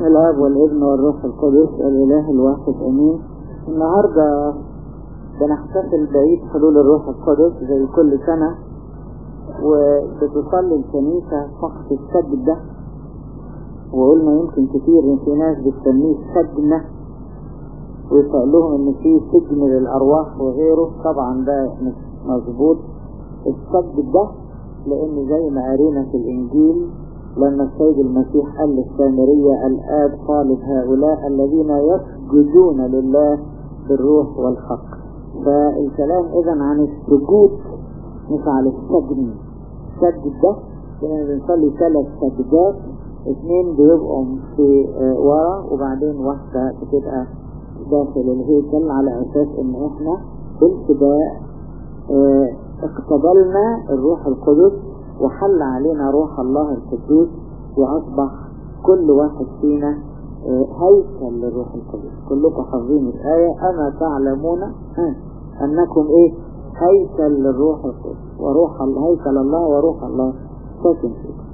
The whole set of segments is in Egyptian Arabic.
الاب والابن والروح القدس الاله الواحد امين النهارده بنحتفل بعيد حلول الروح القدس زي كل سنة وبتصلي الكنيسة فقط السجدة وقلنا يمكن كتير ان في ناس بتسميه سجنة ويسألوهم ان في سجن للارواح وغيره طبعا ده مش مظبوط السجد ده لان زي ما قرينا في الانجيل لما السيد المسيح قال للسامرية الآب طالب هؤلاء الذين يسجدون لله بالروح والحق فالكلام إذا عن السجود مش عن السجن السجد ده لأن بنصلي ثلاث سجدات اثنين بيبقوا في اه ورا وبعدين واحدة بتبقى داخل الهيكل على أساس إن إحنا بالفداء اه اقتبلنا الروح القدس وحل علينا روح الله القدوس وأصبح كل واحد فينا هيكل للروح القدس كلكم حافظين الآية أما تعلمون أنكم إيه هيكل للروح القدس وروح الله هيكل الله وروح الله ساكن فيكم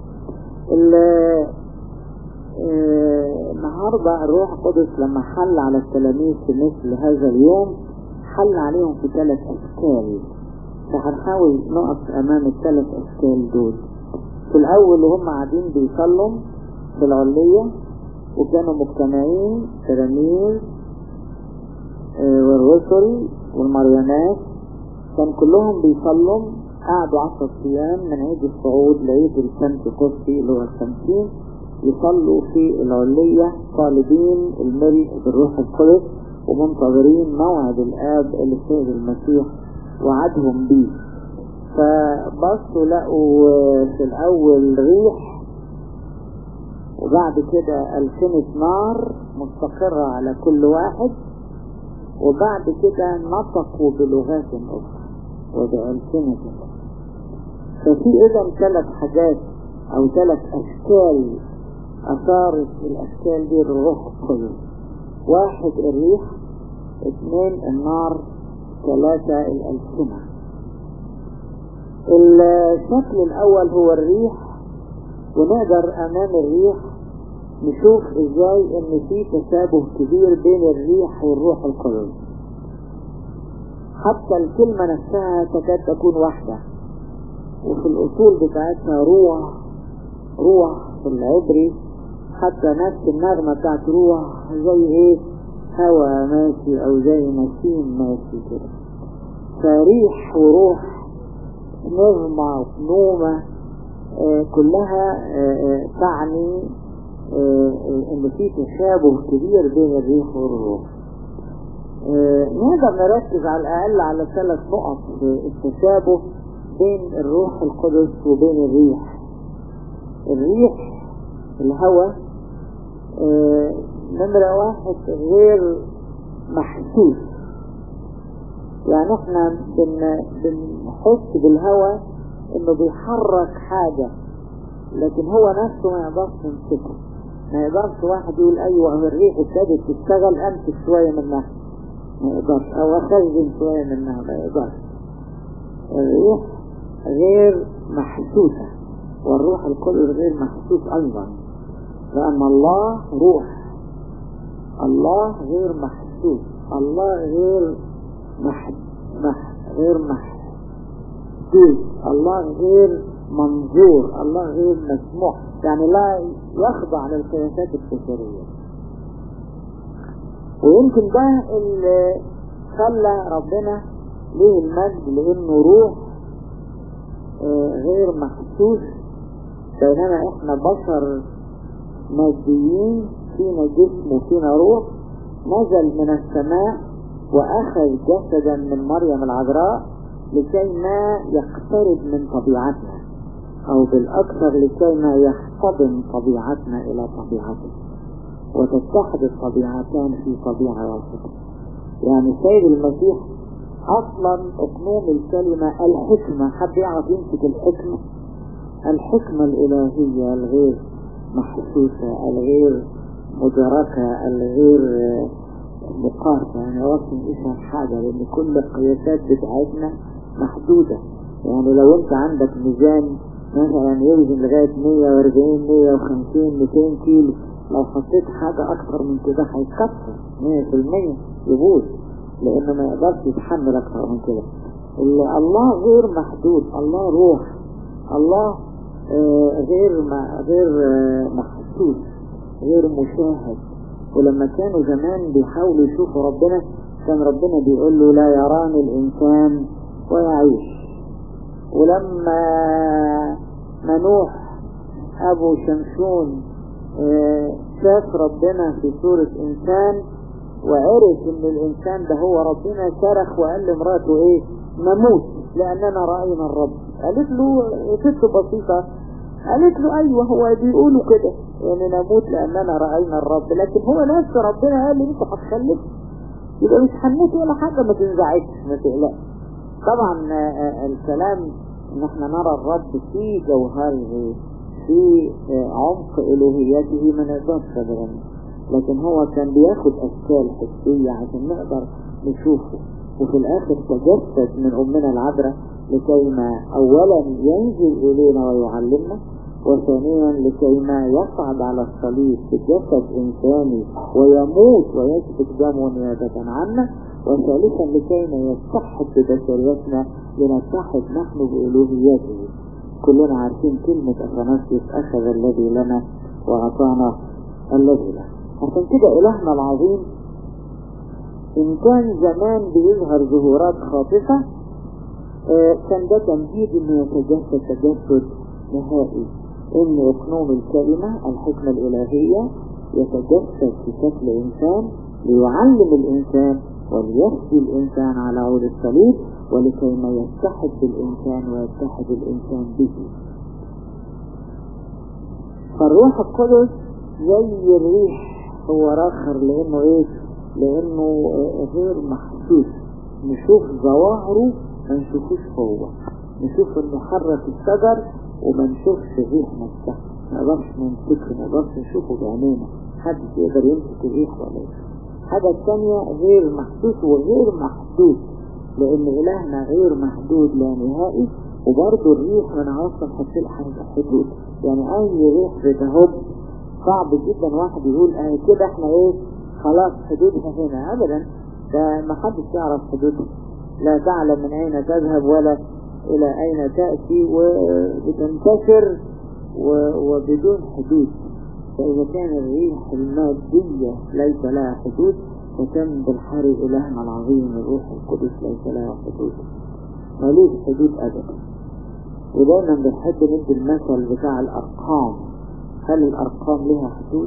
النهاردة الروح القدس لما حل على التلاميذ في مثل هذا اليوم حل عليهم في ثلاث أشكال فهنحاول نقف امام الثلاث اشكال دول في الاول وهم قاعدين بيصلوا في العلية وكانوا مجتمعين تلاميذ والرسل والمريمات كان كلهم بيصلوا قعدوا عشر ايام من عيد الصعود لعيد البنتكوستي اللي هو الخمسين يصلوا في العلية طالبين الملء بالروح القدس ومنتظرين موعد الاب اللي سيد المسيح وعدهم بيه فبصوا لقوا في الأول ريح وبعد كده ألسنة نار مستقرة على كل واحد وبعد كده نطقوا بلغات أخرى وبألسنة ففي إذا ثلاث حاجات أو ثلاث أشكال أثارت الأشكال دي الروح القدس واحد الريح اثنين النار ثلاثة الألسنة الشكل الأول هو الريح ونقدر أمام الريح نشوف إزاي إن في تشابه كبير بين الريح والروح القدس حتى الكلمة نفسها تكاد تكون واحدة وفي الأصول بتاعتها روح روح في العبري حتى نفس النغمة بتاعت روح زي ايه هوا ماشي او زي نسيم ماشي كده فريح وروح نغمة ونومة آه كلها آه تعني آه ان في تشابه كبير بين الريح والروح نقدر نركز على الاقل على ثلاث نقط التشابه بين الروح القدس وبين الريح الريح الهواء نمرة واحد غير محسوس يعني احنا بن بنحس بالهواء انه بيحرك حاجة لكن هو نفسه ما يقدرش يمسكه ما يقدرش واحد يقول ايوه الريح ابتدت تشتغل امسك شوية منها ما يقدرش او اخزن شوية منها ما يقدرش الريح غير محسوسة والروح القدس غير محسوس ايضا لان الله روح الله غير محسوس الله غير مح... مح... غير محدود الله غير منظور الله غير مسموح يعني لا يخضع للقياسات البشرية ويمكن ده اللي خلى ربنا ليه المجد لانه روح غير محسوس بينما احنا بشر ماديين فينا جسم وفينا روح نزل من السماء واخذ جسدا من مريم العذراء لكي ما يقترب من طبيعتنا او بالاكثر لكي ما يحتضن طبيعتنا الى طبيعته وتتحد الطبيعتان في طبيعة واحدة يعني السيد المسيح اصلا اقنوم الكلمة الحكمة حد يعرف يمسك الحكمة الحكمة الالهية الغير محسوسة الغير مدركة الغير مقاسة يعني وصل اسم حاجة لان كل القياسات بتاعتنا محدودة يعني لو انت عندك ميزان مثلا يوزن لغاية 140 150 200 كيلو لو حطيت حاجة أكتر من كده هيتكسر 100% يبوظ لأنه ما يقدرش يتحمل أكتر من كده الله غير محدود الله روح الله آه غير ما غير آه محسوس غير مشاهد ولما كانوا زمان بيحاولوا يشوفوا ربنا كان ربنا بيقول له لا يراني الإنسان ويعيش ولما منوح أبو شمشون آه شاف ربنا في صورة إنسان وعرف إن الإنسان ده هو ربنا صرخ وقال لمراته إيه نموت لأننا رأينا الرب قالت له ست بسيطة قالت له أيوة هو بيقولوا كده يعني نموت لأننا رأينا الرب لكن هو نفس ربنا قال لي أنت هتخلف يبقى مش هنموت ولا حاجة ما تنزعجش ما تقلقش طبعا الكلام ان احنا نرى الرب في جوهره في عمق الوهيته ما نقدرش ابدا لكن هو كان بياخد اشكال حسية عشان نقدر نشوفه وفي الاخر تجسد من امنا العذراء لكي ما اولا ينزل الينا ويعلمنا وثانيا لكي ما يصعد على الصليب بجسد انساني ويموت ويسفك دمه نيابة عنا وثالثا لكي ما يتحد ببشريتنا لنتحد نحن بألوهيته كلنا عارفين كلمة أثناسيوس أخذ الذي لنا وأعطانا الذي له عشان كده إلهنا العظيم إن كان زمان بيظهر ظهورات خاطفة آه كان ده تمهيد إنه يتجسد تجسد نهائي إن إقنوم الكلمة الحكمة الإلهية يتجسد في شكل إنسان ليعلم الإنسان وليفدي الإنسان على عود الصليب ولكي ما يتحد بالإنسان ويتحد الإنسان به فالروح القدس زي الريح هو راخر لأنه إيه لأنه غير محسوس نشوف ظواهره ما نشوفوش هو نشوف انه حرك الشجر وما نشوفش الريح نفسها ما نقدرش نمسكه ما نقدرش نشوفه بعينينا محدش يقدر يمسك الريح ولا يشوف الحاجة الثانية غير محسوس وغير محدود لأن إلهنا غير محدود لا نهائي وبرضه الريح ما نعرفش نحط لها حدود يعني أي ريح بتهب صعب جدا واحد يقول اه كده احنا ايه خلاص حدودها هنا أبدا ده ما حدش يعرف حدودها لا تعلم من أين تذهب ولا إلى أين تأتي وبتنتشر وبدون حدود فإذا كان الريح المادية ليس لها حدود فكم بالحر إلهنا العظيم الروح القدس ليس لها حدود ملوش حدود أبدا ودايما بنحب ندي المثل بتاع الأرقام هل الأرقام لها حدود؟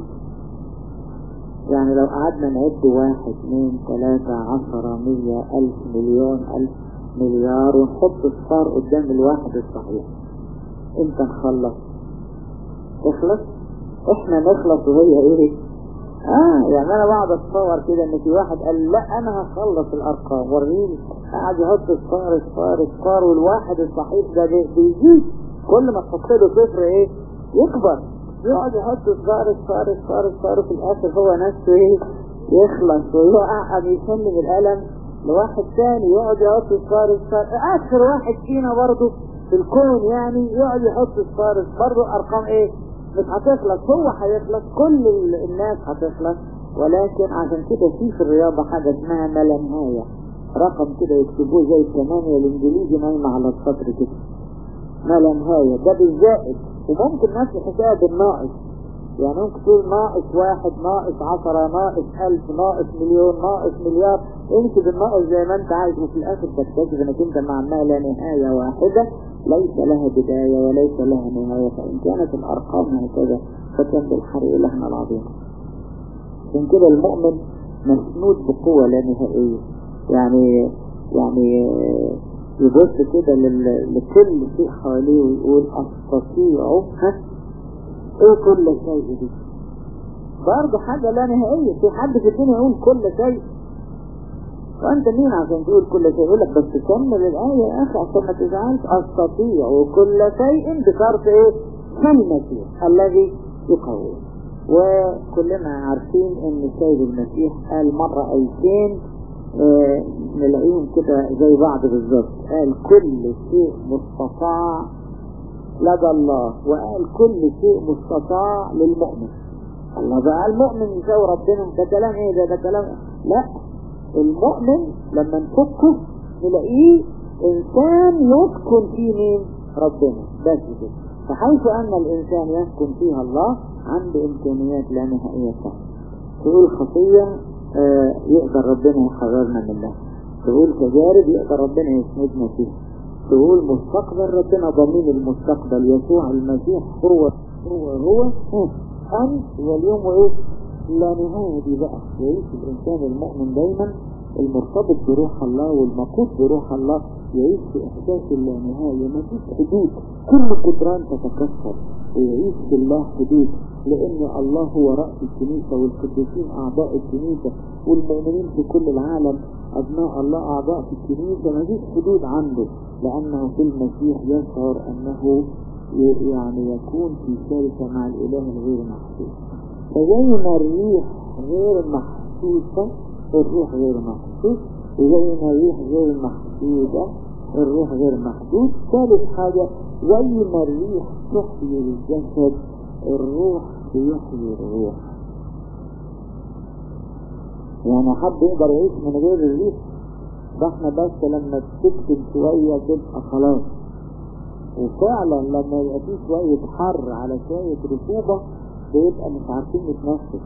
يعني لو قعدنا نعد واحد اثنين ثلاثة عشرة مية ألف مليون ألف مليار ونحط الصار قدام الواحد الصحيح امتى نخلص؟ تخلص؟ احنا نخلص وهي ايه اه يعني انا بقعد اتصور كده ان في واحد قال لا انا هخلص الارقام وريني قاعد يحط الصفار الصفار الصفار والواحد الصحيح ده بيزيد كل ما تحط له صفر ايه يكبر يقعد يحط الصفار الصفار الصفار الصفار وفي الاخر هو نفسه ايه يخلص ويقع يسلم القلم لواحد ثاني يقعد يحط الصفار الصفار اخر واحد فينا برضه في الكون يعني يقعد يحط الصفار برضه ارقام ايه مش هتخلص هو هيخلص كل الناس هتخلص ولكن عشان كده في في الرياضة حاجة اسمها ما لا نهاية رقم كده يكتبوه زي الثمانية الانجليزي نايمة على السطر كده ما لا نهاية ده بالزائد وممكن نفس الحكاية بالناقص يعني ممكن تقول ناقص واحد ناقص عشرة ناقص ألف ناقص مليون ناقص مليار امشي بالناقص زي ما انت عايز وفي الآخر تكتشف انك انت مع ما لا نهاية واحدة ليس لها بداية وليس لها نهاية فإن كانت الأرقام هكذا فكان بالحري لهنا العظيم عشان كده المؤمن مسنود بقوة لا نهائية يعني يعني يبص كده لكل شيء حواليه ويقول أستطيع ها ايه كل شيء دي برضه حاجة لا نهائية في حد في الدنيا يقول كل شيء وانت مين عشان تقول كل شيء يقول لك بس كمل الآية يا أخي عشان ما تزعلش أستطيع كل شيء بشرط إيه كلمتي الذي يقوي وكلنا عارفين ان السيد المسيح قال مرة ايتين اه نلاقيهم كده زي بعض بالظبط قال كل شيء مستطاع لدى الله وقال كل شيء مستطاع للمؤمن الله بقى المؤمن يساوي ربنا ده كلام ايه ده ده كلام لا المؤمن لما نفكه نلاقيه انسان يسكن فيه مين ربنا بس كده فحيث ان الانسان يسكن فيها الله عنده امكانيات لا نهائية له تقول خطية آه يقدر ربنا يحررنا منها تقول تجارب يقدر ربنا يسندنا فيها تقول مستقبل ربنا ضمين المستقبل يسوع المسيح هو هو هو أنت واليوم وإيه لا نهاية دي بقى يعيش الإنسان المؤمن دايما المرتبط بروح الله والمقود بروح الله يعيش في إحساس اللانهاية ما فيش حدود كل قدران تتكسر ويعيش بالله حدود لأن الله هو رأس الكنيسة والقديسين أعضاء الكنيسة والمؤمنين في كل العالم أبناء الله أعضاء في الكنيسة ما فيش حدود عنده لأنه في المسيح يشعر أنه يعني يكون في شركة مع الإله الغير محسوس فزي ما الريح غير محسوسة الروح غير محسوس وزي ما الريح غير محسوسة الروح غير محدود ثالث حاجة زي ما الريح تحيي الجسد الروح بيحيي الروح يعني حد يقدر يعيش من غير الريح ده احنا بس لما تسكت شوية تبقى خلاص وفعلا لما يبقى فيه شوية حر على شوية رطوبة بيبقى مش عارفين نتنفس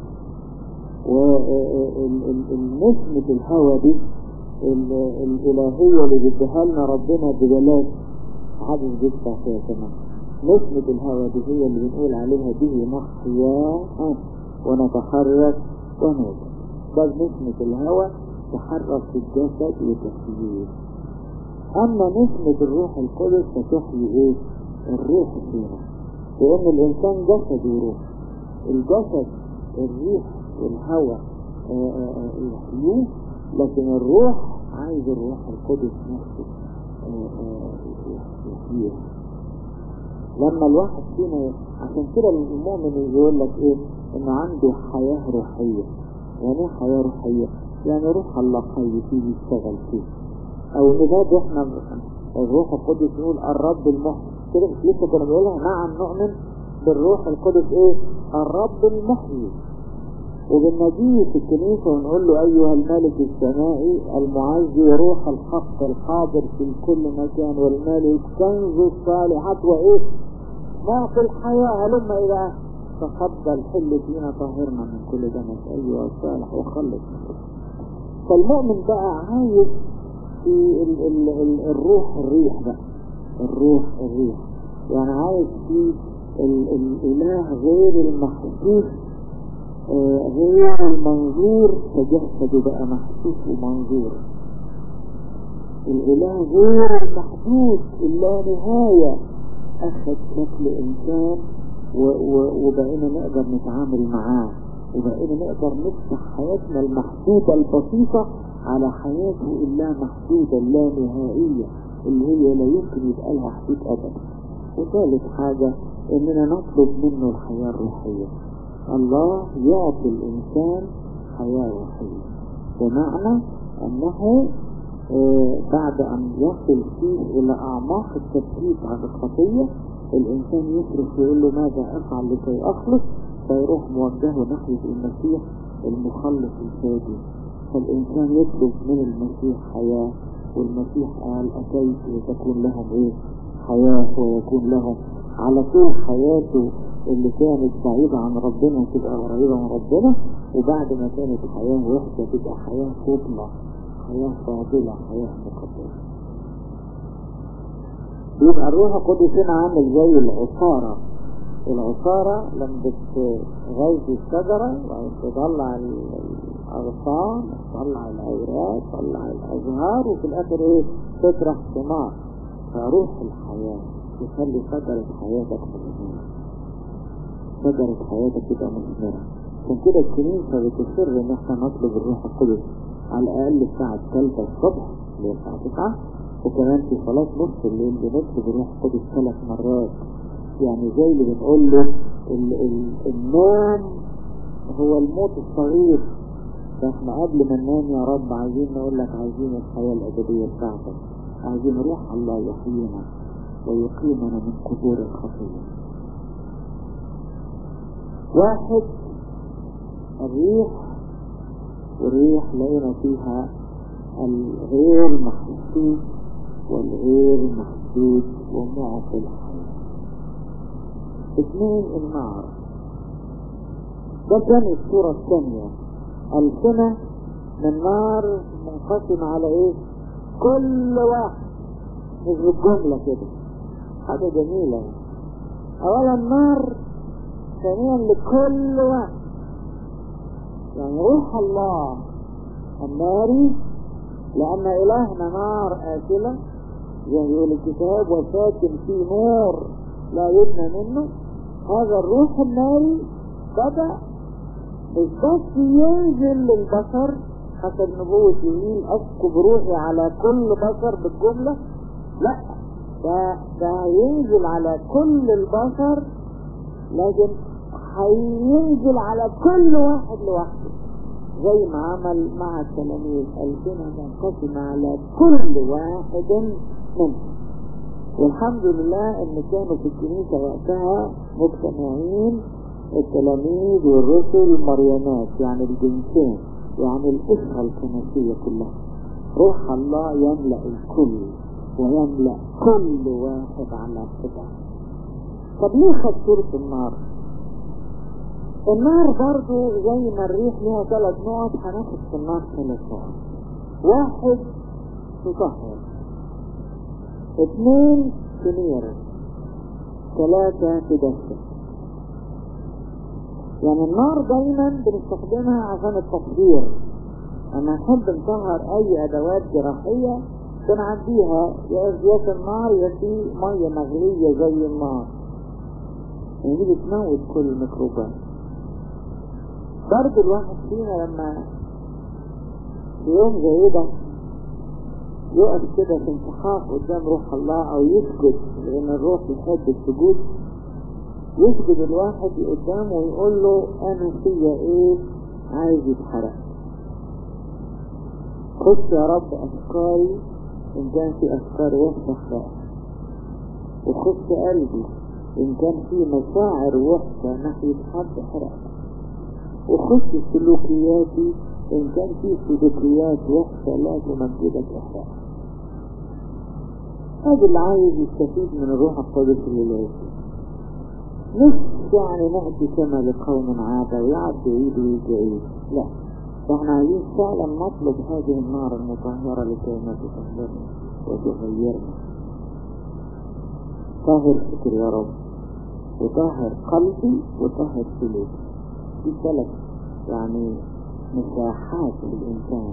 ونسمة الهواء دي الإلهية اللي بيديها لنا ربنا ببلاش محدش بيدفع فيها كمان نسمة الهواء دي هي اللي بنقول عليها به نحيا ونتحرك ونوجد ده نسمة الهواء تحرك في الجسد وتحييه أما نسمة الروح القدس فتحيي إيه؟ الروح فينا لأن الإنسان جسد وروح الجسد الريح والهواء يحيوه لكن الروح عايز الروح القدس نفسه يحييه لما الواحد فينا عشان كده المؤمن يقول لك ايه انه عنده حياة روحية يعني ايه حياة روحية يعني روح الله حي فيه يشتغل فيه او نباد احنا الروح القدس نقول الرب المحيي كده لسه كنا بنقولها نعم نؤمن بالروح القدس ايه الرب المحيي وبنجيه في الكنيسة ونقول له أيها الملك السمائي المعزي روح الحق الحاضر في كل مكان والملك كنز الصالحات وإيه معطي الحياة هلم إلى تفضل حل فينا طهرنا من كل دنس أيها الصالح وخلص فالمؤمن بقى عايز في ال ال ال الروح الريح بقى الروح الريح يعني عايز في ال الإله غير المحسوس آه غير المنظور تجسد بقى محسوس ومنظور الإله غير المحدود اللا نهاية أخذ شكل إنسان وبقينا نقدر نتعامل معاه وبقينا نقدر نفتح حياتنا المحدودة البسيطة على حياته اللا محدودة اللا نهائية اللي هي لا يمكن يبقى لها حدود أبدا وثالث حاجة إننا نطلب منه الحياة الروحية الله يعطي الإنسان حياة روحية بمعنى أنه آه بعد أن يصل فيه إلى أعماق التفكيك عن الخطية الإنسان يصرف ويقول له ماذا أفعل لكي أخلص فيروح موجهه ناحية المسيح المخلص الفادي فالإنسان يطلب من المسيح حياة والمسيح قال أتيت وتكون لهم إيه حياة ويكون لهم على طول حياته اللي كانت بعيدة عن ربنا تبقى قريبة من ربنا وبعد ما كانت حياة وحدة تبقى حياة فضلة حياة فاضلة حياة مقدسة يبقى الروح القدس هنا عامل زي العصارة العصارة لما بتغيظ الشجرة وتطلع الأغصان تطلع الأوراق تطلع الأزهار وفي الآخر إيه تطرح ثمار فروح الحياة يخلي شجرة حياتك مثمرة شجرة حياتك تبقى مثمرة عشان كده الكنيسة بتصر إن احنا نطلب الروح القدس على الأقل الساعة الثالثة الصبح اللي هي الساعة 9 وكمان في صلاة نص الليل بنطلب الروح القدس ثلاث مرات يعني زي اللي بنقول له ال ال النوم هو الموت الصغير فاحنا قبل ما ننام يا رب عايزين نقول لك عايزين الحياة الأبدية بتاعتك عايزين روح الله يحيينا ويقيمنا من قبور الخطية واحد الريح والريح لقينا فيها الغير محسوس والغير محدود ومعطي الحياة اثنين النار ده كان الصورة الثانية السنة من نار منقسم على ايه كل واحد مش بالجملة كده حاجة جميلة اولا النار ثانيا لكل واحد يعني روح الله الناري لأن إلهنا نار آكلة زي ما يقول الكتاب وساكن في نور لا يبنى منه هذا الروح الناري بدأ مش بس ينزل للبشر حسب نبوة يمين أسكب روحي على كل بشر بالجملة لا ده ده هينزل على كل البشر لكن هينزل على كل واحد لوحده زي ما عمل مع التلاميذ ألسنة منقسمة على كل واحد منهم والحمد لله ان كانوا في الكنيسة وقتها مجتمعين التلاميذ والرسل المريمات يعني الجنسين يعني الأسرة الكنسية كلها روح الله يملأ الكل ويملأ كل واحد على حدة طب ليه خد سورة النار النار برضو زي ما الريح ليها ثلاث نقط هناخد في النار ثلاث نقط واحد تطهر اثنين تنير ثلاثة تدفن يعني النار دايما بنستخدمها عشان التطهير لما نحب نطهر اي ادوات جراحية بنعديها يا زيادة النار يا في مية مغلية زي النار يعني دي بتموت كل الميكروبات برضه الواحد فينا لما في يوم زي ده يقف كده في انتحاف قدام روح الله او يسجد لان الروح يحب السجود يسجد الواحد قدامه ويقول له انا فيا ايه عايز يتحرق خش يا رب افكاري ان كان في افكار وحشة احرقها وخش قلبي ان كان في مشاعر وحشة ناحية حد احرقها وخش سلوكياتي ان كان في سلوكيات وحشة لا تمجدك احرقها هذا اللي عايز يستفيد من الروح القدس الالهي مش يعني نأتي كما لقوم عادة ويعد عيد ويجي عيد لا ده احنا عايزين فعلا نطلب هذه النار المطهرة لكي ما تطهرنا وتغيرنا طهر فكر يا رب وطهر قلبي وطهر سلوكي دي ثلاث يعني مساحات للإنسان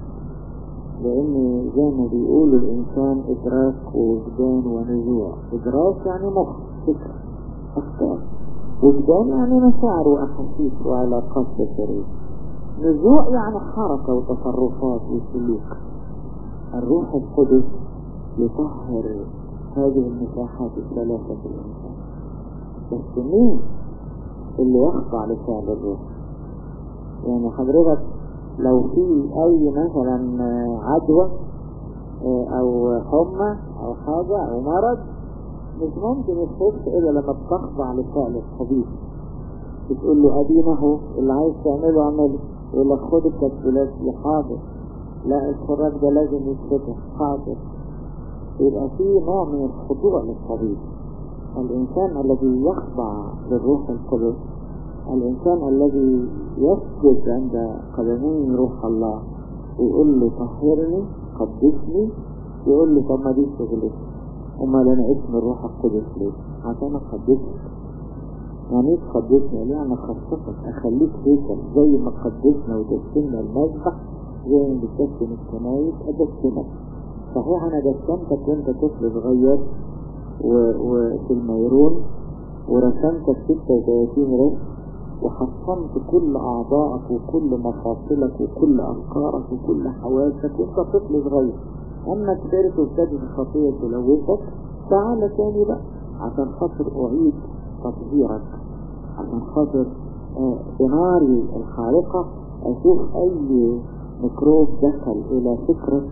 لأن زي ما بيقولوا الإنسان إدراك ووجدان ونزوع إدراك يعني مخ فكرة أفكار وجدان يعني مشاعر وأحاسيس وعلاقات بشرية نزوع يعني حركة وتصرفات وسلوك الروح القدس يطهر هذه المساحات الثلاثة في الإنسان بس مين اللي يخضع لفعل الروح يعني حضرتك لو في اي مثلا عدوى او حمى او حاجة او مرض مش ممكن يخف الا لما بتخضع لفعل الطبيب بتقول له ادينا اهو اللي عايز تعمله اعمله يقول لك خد الكبسولات دي حاضر لا الخراج ده لازم يتفتح حاضر يبقى في نوع من الخضوع للطبيب الإنسان الذي يخضع للروح القدس الإنسان الذي يسجد عند قدمي روح الله ويقول له طهرني قدسني يقول له طب ما دي شغلتي أمال أنا اسم الروح القدس ليه؟ عشان أقدسك يعني ايه تقدسني؟ يعني أخصصك أخليك هيكل زي ما قدسنا ودسنا المذبح زي ما بتدسن الكنايس أدسنك صحيح أنا دسنتك وأنت طفل صغير وفي الميرون ورسمتك 36 رسم وحصنت كل أعضائك وكل مفاصلك وكل أفكارك وكل حواسك وانت طفل صغير أما كبرت وابتدت الخطية تلوثك تعال تاني بقى عشان خاطر أعيد تطهيرك عشان خاطر بناري الخارقة أشوف أي ميكروب دخل إلى فكرك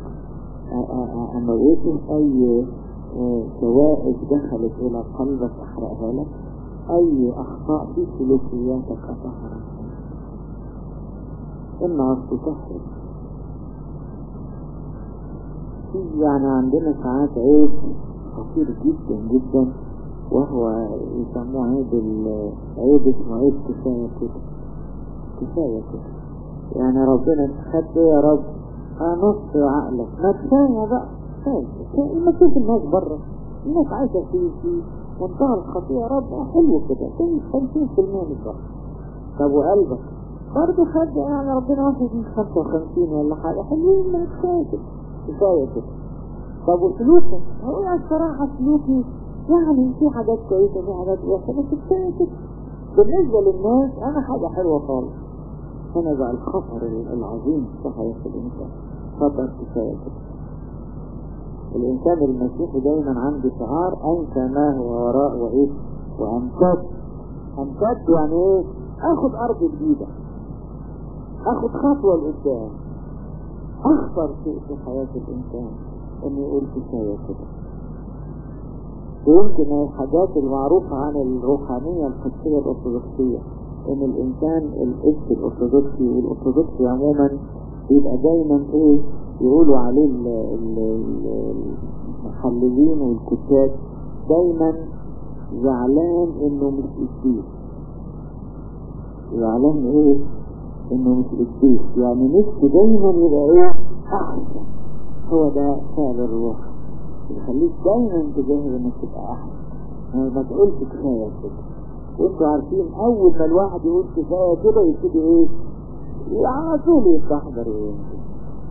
أموته أي شوائب دخلت إلى قلبك أحرقها لك أي أخطاء في سلوكياتك أطهرها النار تسهل في يعني عندنا ساعات عيب خطير جدا جدا وهو يسموه عيب العيب اسمه عيب كفاية كده كفاية كده يعني ربنا خد يا رب نص عقلك ما كفاية بقى كفاية ما تشوف الناس بره الناس عايشة في في منتهى الخطيئة يا رب حلو كده في 50% من البر طب وقلبك برضه خد يعني ربنا واحد من 55 ولا حاجة حلوين ما كفاية كده كفاية كده طب وسلوكك هقول الصراحة سلوكي يعني في حاجات كويسة في حاجات وحشة بس كفاية كده بالنسبة للناس أنا حاجة حلوة خالص هنا بقى الخطر العظيم في حياة الإنسان خطر كفاية كده الإنسان المسيحي دايما عنده شعار أنسى ما هو وراء وإيه وأمتد أمتد يعني إيه أخد أرض جديدة أخد خطوة لقدام أخطر شيء في حياة الإنسان إنه يقول كفاية كده ويمكن الحاجات المعروفة عن الروحانية القدسية الأرثوذكسية إن الإنسان القدس الأرثوذكسي والأرثوذكسي عموما يبقى دايما إيه يقولوا عليه المحللين والكتاب دايما زعلان إنه مش قديس زعلان إيه إنه مش قديس يعني نفسه دايما يبقى إيه أحسن هو ده فعل الروح يخليك دايما تجاهد انك تبقى احسن ما تقولش كفايه كده وانتوا عارفين اول ما الواحد يقول كفايه كده يبتدي ايه على طول يستحضر وينزل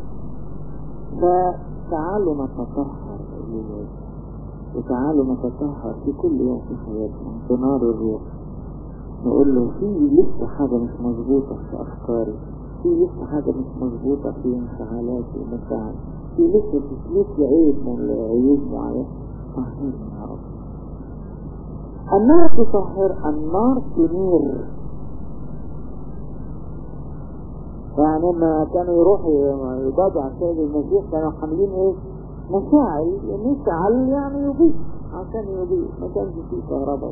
فتعالوا نتطهر وتعالوا نتطهر في كل يوم في حياتنا بنار الروح نقول له في لسه حاجة مش مظبوطة في أفكاري في لسه حاجة مش مظبوطة في انفعالاتي ومشاعري في لسه في سلوك عيب من عيوب معينة طهرني يا رب النار تطهر النار تنير يعني لما كانوا يروحوا يضادوا على السيد المسيح كانوا حاملين ايه مشاعل مشعل يعني يضيء عشان يضيء ما كانش فيه كهرباء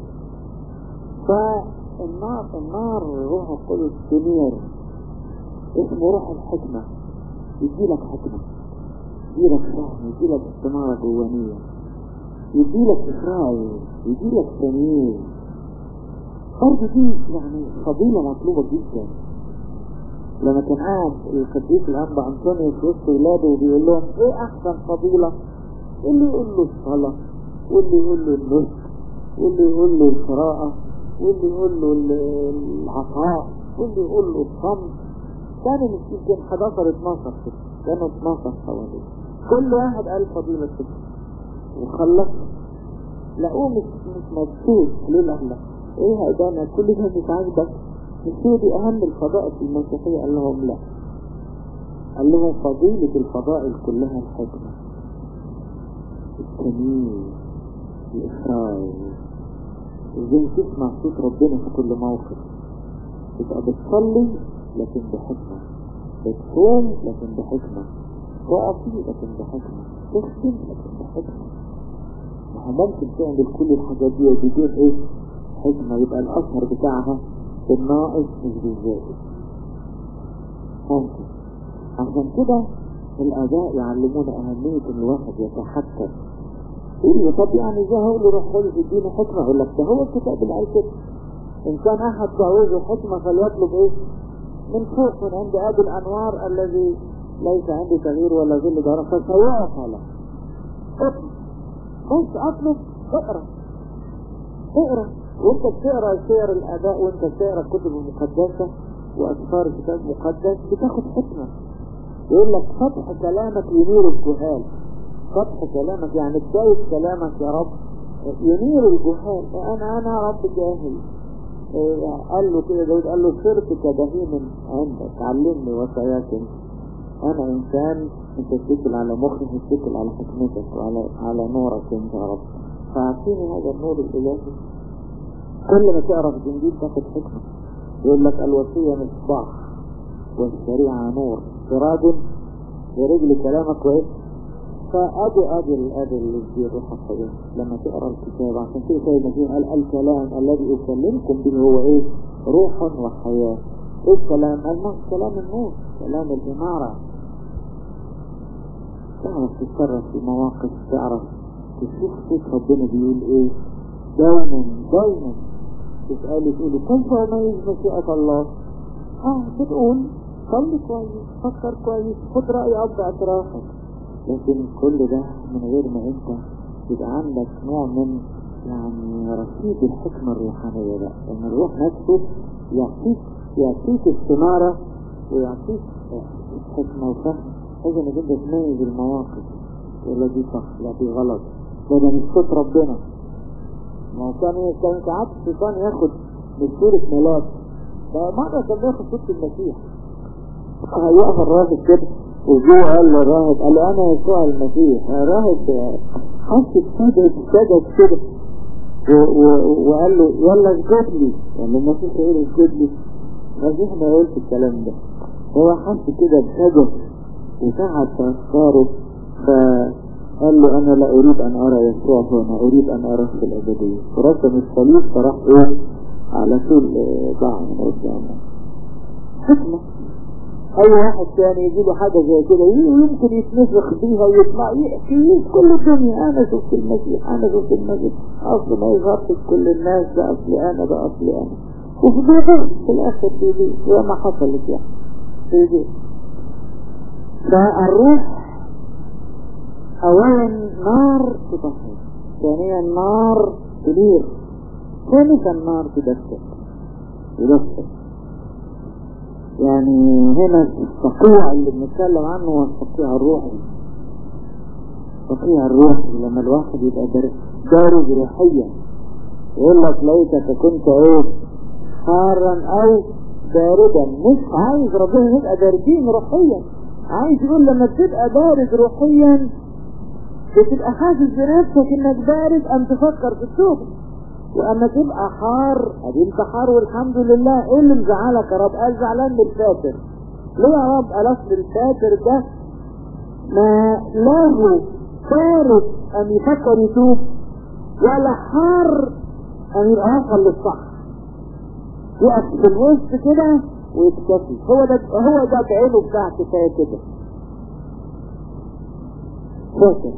فالنار النار روح القدس تنير اسمه روح الحكمة يديلك حكمة يديلك فهم يديلك استمارة جوانية يديلك إفراج يديلك تمييز برضه دي يعني فضيلة مطلوبة جدا لما كان قاعد القديس الأنبا أنطونيوس في وسط ولاده وبيقول لهم إيه أحسن فضيلة؟ اللي يقول له الصلاة واللي يقول له النسك واللي يقول له القراءة واللي يقول له العطاء واللي يقول له الصمت كانوا مش يمكن 11 12 كده كانوا 12 حوالي كل واحد قال فضيلة كده وخلصوا لقوه مش مش مبسوط ليه لا لا ايه ده انا كل ده مش عاجبك مش هي دي اهم الفضائل في المسيحية قال لهم لا قال لهم فضيلة الفضائل كلها الحكمة التمييز الإخراج ازاي تسمع صوت ربنا في كل موقف تبقى بتصلي لكن بحكمة بتصوم لكن بحكمة تقفي لكن بحكمة تخدم لكن بحكمة ما هو ممكن تعمل كل الحاجات دي وبدون ايه حكمة يبقى الأثر بتاعها بالناقص مش بالزائد ممكن عشان كده الآباء يعلمونا أهمية إن الواحد يتحكم يقول لي طب يعني ازاي هقول له روح خالص اديني حكمة اقول لك ده هو الكتاب اللي قال كده ان كان احد تعوزه حكمة فليطلب ايه من فوق من عند ابي الانوار الذي ليس عنده تغيير ولا ظل دار فسواها له اطلب بص اطلب اقرا اقرا وانت بتقرا سير الاباء وانت بتقرا الكتب المقدسة واسفار الكتاب المقدس بتاخد حكمة يقول لك فتح كلامك ينير الجهال فتح كلامك يعني بداية كلامك يا رب ينير الجهال انا انا رب جاهل إيه قال له كده داود قال له صرت كبهيم عندك علمني وصاياك انت انا انسان انت تتكل على مخي تتكل على حكمتك وعلى على نورك انت يا رب فاعطيني هذا النور الالهي كل ما تقرا في الانجيل تاخد حكمه يقول لك الوصيه مصباح والشريعه نور سراج ورجل كلامك وايه فأدي أدي أدي اللي في الروح القدس لما تقرأ الكتاب عشان كده سيد المسيح قال الكلام الذي أكلمكم به هو إيه روح وحياة ايه الكلام الموت كلام النور كلام الإمارة تعرف تتصرف في مواقف تعرف تشوف كيف ربنا بيقول ايه دايما دايما تسألي تقولي كيف أميز مشيئة الله اه بتقول صلي كويس فكر كويس خد رأي أب اعترافك لكن كل ده من غير ما انت يبقى عندك نوع من يعني رصيد الحكمة الروحانية بقى ان الروح نفسه يعطيك يعطيك استمارة ويعطيك حكمة وفهم لازم انك انت تميز المواقف ولا دي صح لا دي غلط لا ده مش صوت ربنا ما هو كان كان ساعات الشيطان ياخد من سورة ملاك فمرة كان ياخد صوت المسيح هيقف الراهب كده وجوه قال للراهب قال له انا يسوع المسيح الراهب حس سجد سجد كده وقال له يلا اسجد لي يعني المسيح يقول اسجد لي المسيح ما يقولش الكلام ده هو حس كده بسجد وسعد في افكاره فقال له انا لا اريد ان ارى يسوع هنا اريد ان اراه في الابديه فرسم الصليب فراح ايه على طول ضاع من قدامه حكمه اي واحد تاني يجي له حاجة زي كده يمكن يتنفخ بيها ويطلع يحكي كل الدنيا انا شفت المسيح انا شفت المسيح اصل ما يغطي كل الناس ده اصلي انا ده اصلي انا وفي بيضي في الاخر بيضي زي ما حصلت يعني بيضي فالروح اولا نار تطهر ثانيا نار تنير ثالثا نار تدفق تدفق يعني هنا التقوع اللي بنتكلم عنه هو التقويع الروحي التقويع الروحي لما الواحد يبقى دارج روحيا يقول لك ليتك كنت ايه حارا او باردا مش عايز ربنا يبقى باردين روحيا عايز يقول لما بتبقى بارد روحيا بتبقى حاسس بنفسك انك بارد ام تفكر في التوبه واما تبقى حار ادي انت حار والحمد لله ايه اللي مزعلك يا رب قال زعلان من الفاتر ليه يا رب قال اصل الفاتر ده ما له بارد ان يفكر يتوب ولا حار ان يبقى وصل للصح يقف في الوسط كده ويكتفي هو ده هو ده بعينه بتاع كفايه كده فاتر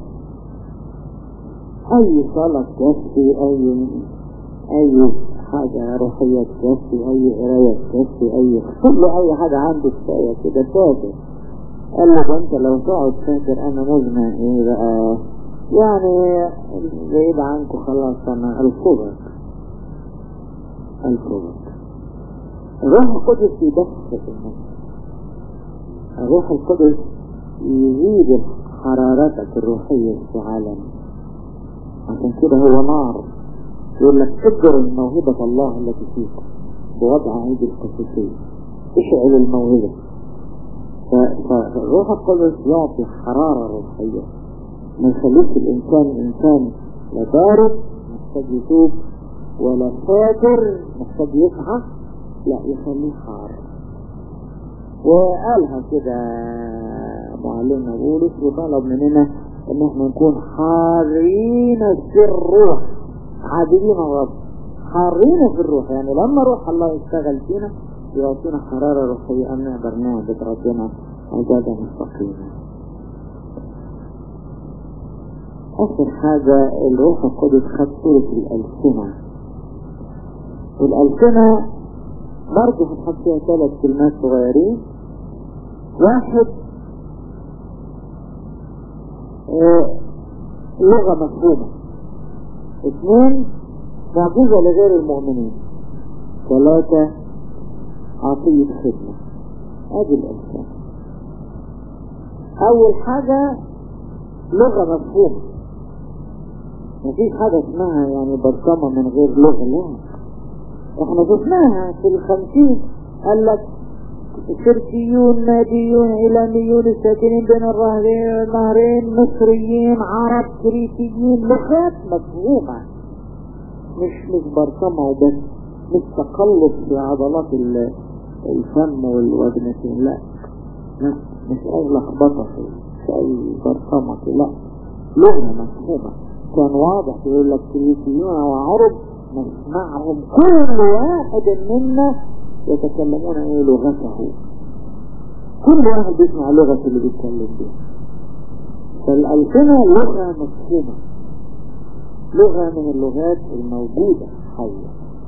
اي صلاة تكفي اي اي حاجة روحية تكفي اي قراية تكفي اي كل اي حاجة عنده كفاية كده فاتر قال لك انت لو تقعد فاكر انا مزمن ايه بقى يعني بعيد عنكم خلاص انا الفضل الفضل الروح القدس يدفق النفس الروح القدس يزيد حرارتك الروحية في عالمك عشان كده هو نار يقول لك اجر موهبة الله التي فيك بوضع عيد الخصوصية اشعل الموهبة فالروح القدس يعطي حرارة روحية ما يخليش الإنسان إنسان لا بارد محتاج يتوب ولا فاتر محتاج يسعى لا يخليه حار وقالها كده معلمنا بولس وطلب مننا ان احنا نكون حارين في الروح عابدين الرب حارين في الروح يعني لما روح الله يشتغل فينا يعطينا حرارة روحية أن نقدر نعبد ربنا عبادة مستقيمة آخر حاجة الروح القدس خد صورة الألسنة الألسنة برضه هنحط فيها ثلاث كلمات صغيرين واحد آه لغة مفهومة اثنين معجزة لغير المؤمنين ثلاثة عطية خدمة ادي الألسنة أول حاجة لغة مفهومة مفيش حاجة اسمها يعني برطمة من غير لغة لا احنا شفناها في الخمسين قال لك شركيون ناديون إعلاميون الساكنين بين النهرين مصريين عرب كريتيين لغات مفهومة مش مش برطمة وبس مش تقلب في عضلات الفم والوجنتين لا لا مش أي لخبطة مش أي برطمة لا لغة مفهومة كان واضح يقول لك كريتيون وعرب نسمعهم كل واحد منا يتكلمون ايه لغته كل واحد بيسمع لغة اللي بيتكلم بيها فالألسنة لغة مفهومة لغة من اللغات الموجودة حية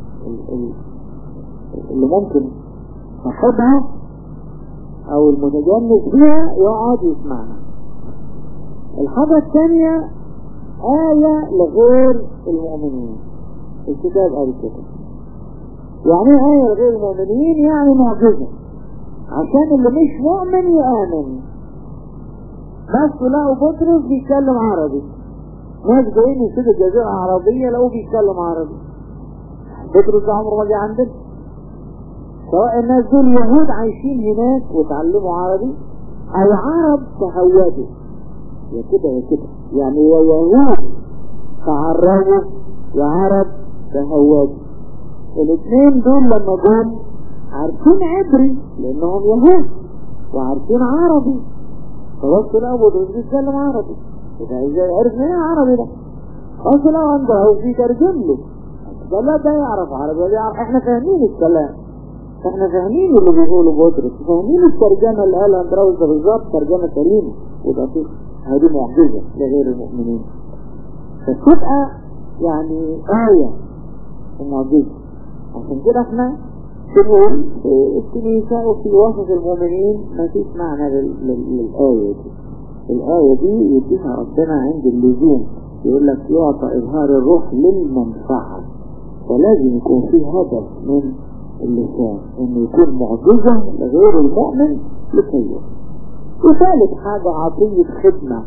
اللي ممكن صاحبها او المتجنس فيها يقعد يسمعها الحاجة الثانية آية لغير المؤمنين الكتاب قال كده يعني آية لغير المؤمنين يعني معجزة عشان اللي مش مؤمن يآمن بس لقوا بطرس بيتكلم عربي ناس جايين يسيبوا الجزيرة العربية لقوه بيتكلم عربي بطرس ده عمره ما جه عندنا سواء الناس دول يهود عايشين هناك وتعلموا عربي او عرب تهودوا يا كده يا كده يعني يا يهود تعربوا يا عرب تهودوا الاثنين دول لما جم عارفين عبري لانهم يهود وعارفين عربي فبصوا لقوا بطرس بيتكلم عربي يبقى ازاي عرف منين عربي ده؟ بصوا لقوا عنده بيترجم له قال لا ده يعرف عربي ده يعرف احنا فاهمين الكلام احنا فاهمين اللي بيقوله بطرس فاهمين الترجمة اللي قالها اندراوس ده بالظبط ترجمة سليمة يبقى في هذه معجزة لغير المؤمنين فتبقى يعني آية ومعجزة عشان كده احنا بنقول في الكنيسة وفي وسط المؤمنين ما فيش معنى للآية دي الآية دي يديها ربنا عند اللزوم يقول لك يعطى إظهار الروح للمنفعة فلازم يكون في هدف من اللسان انه يكون معجزة لغير المؤمن لكي وثالث حاجة عطية خدمة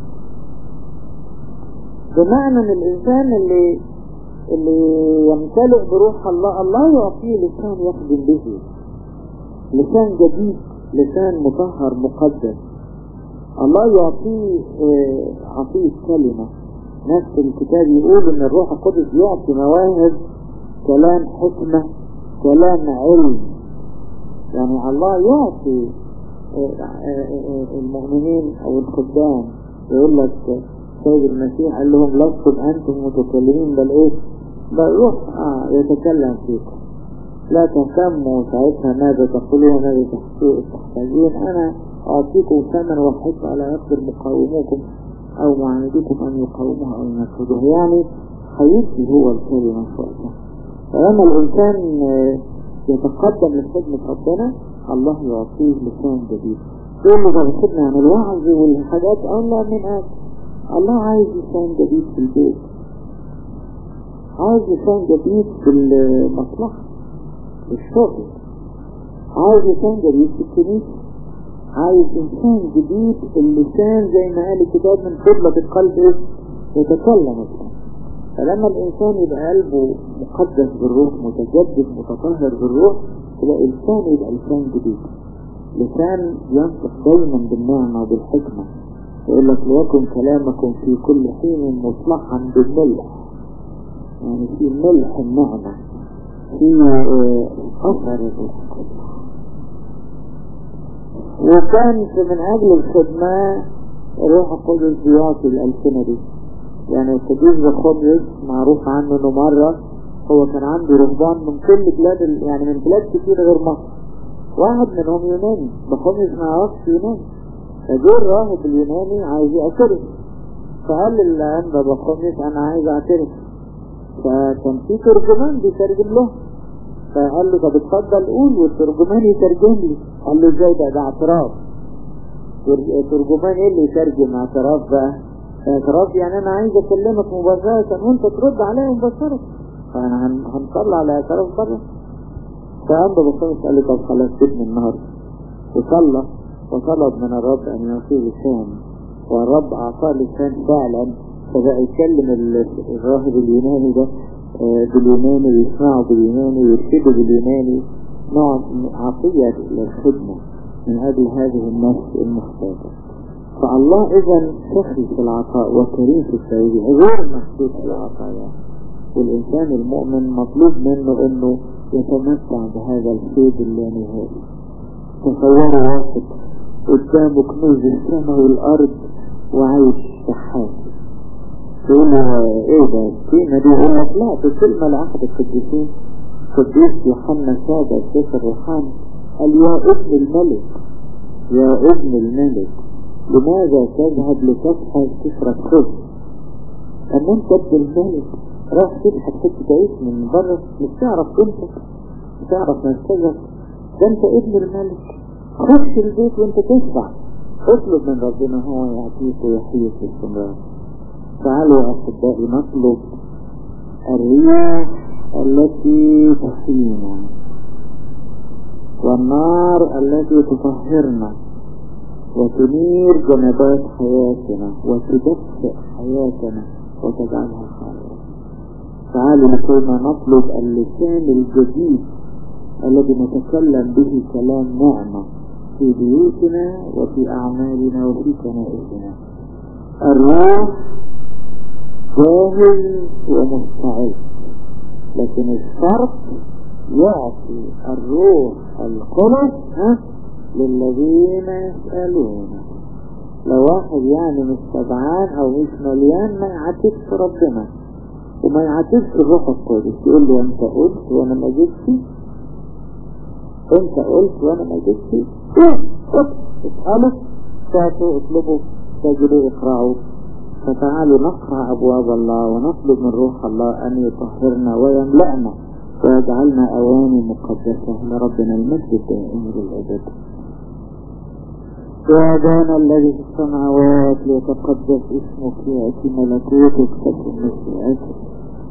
بمعنى ان الانسان اللي اللي يمتلئ بروح الله الله يعطيه لسان يخدم به لسان جديد لسان مطهر مقدس الله يعطيه عطيه كلمة نفس الكتاب يقول ان الروح القدس يعطي مواهب كلام حكمة كلام علم يعني الله يعطي المؤمنين او الخدام يقول لك سيد المسيح قال لهم لستم انتم متكلمين بل ايه بل روح آه يتكلم فيكم لا تهتموا ساعتها ماذا تقولون ماذا تحتاجون انا اعطيكم ثمن وحيث على يقدر مقاوموكم او معاندكم ان يقاوموها او ينفذوها يعني هيدي هو الكلمة في وقتها فلما الإنسان يتقدم لخدمة ربنا الله يعطيه لسان جديد يقول له ده خدمة عن الوعظ والحاجات الله من أجل الله عايز لسان جديد في البيت عايز لسان جديد في المصلحة في الشغل عايز لسان جديد في الكنيسة عايز إنسان جديد اللسان زي ما قال الكتاب من فضلة القلب يتكلم الآن فلما الإنسان يبقى قلبه مقدس بالروح متجدد متطهر بالروح تلاقي لسانه يبقى لسان جديد لسان ينطق دايما بالنعمة وبالحكمة يقول لك ليكن كلامكم في كل حين مصلحا بالملح يعني في ملح النعمة في أثر الروح القدس وكان من أجل الخدمة الروح القدس بيعطي الألسنة دي يعني القديس بخوميوس معروف عنه انه مرة هو كان عنده رهبان من كل بلاد يعني من بلاد كتير غير مصر واحد منهم يوناني بخوميوس ما يعرفش يوناني فجه الراهب اليوناني عايز يعترف فقال للأنبا بخوميوس انا عايز اعترف فكان في ترجمان بيترجم له فقال له طب اتفضل قول والترجمان يترجم لي قال له ازاي ده ده اعتراف الترجمان ايه اللي يترجم اعتراف بقى اعتراف يعني انا عايز اكلمك مباشرة وانت ترد عليا مباشرة فانا هنطلع على اعتراف بره فقام ببصرة قال لي طب خلاص سيبني النهاردة وصلى وطلب من الرب ان يعطيه لسان والرب اعطاه لسان فعلا فبقى يكلم الراهب اليوناني ده باليوناني ويسمعه باليوناني ويرشده باليوناني نوع عطية للخدمة من أجل هذه النفس المحتاجة فالله إذا سخي في العطاء وكريم في التوزيع غير محدود في العطايا والإنسان المؤمن مطلوب منه أنه يتمتع بهذا الفيض اللانهائي تصوروا واحد قدامه كنوز السماء والأرض وعايش شحات تقول له ايه ده الكلمة دي يقول لك لا دي كلمة لعهد القديسين قديس يوحنا سادة الشيخ الروحاني قال يا ابن الملك يا ابن الملك لماذا تذهب لتسحب تشرب خبز اما انت ابن الملك راح تضحك حتة تعيش من بره مش تعرف انت مش تعرف مركزك ده انت ابن الملك خش البيت وانت تشبع اطلب من ربنا هو يعطيك ويحييك باستمرار تعالوا يا احبائي نطلب الرياح التي تحيينا والنار التي تطهرنا وتنير جنبات حياتنا وتدفئ حياتنا وتجعلها خالية تعالوا لكيما نطلب اللسان الجديد الذي نتكلم به كلام نعمة في بيوتنا وفي أعمالنا وفي كنائسنا الروح جاهز ومستعد لكن الشرط يعطي الروح القدس ها للذين يسألون لو واحد يعني مش سبعان او مش مليان ما يعاتبش ربنا وما يعاتبش الروح القدس يقول له انت قلت وانا ما جبتش انت قلت وانا ما جبتش اسأله فاتوا اطلبوا تجروا اقرأوا فتعالوا نقرأ أبواب الله ونطلب من روح الله أن يطهرنا ويملأنا ويجعلنا أواني مقدسة لربنا المجد الدائم للأبد يا أبانا الذي في السماوات ليتقدس اسمك يأتي ملكوتك تكن مشيئتك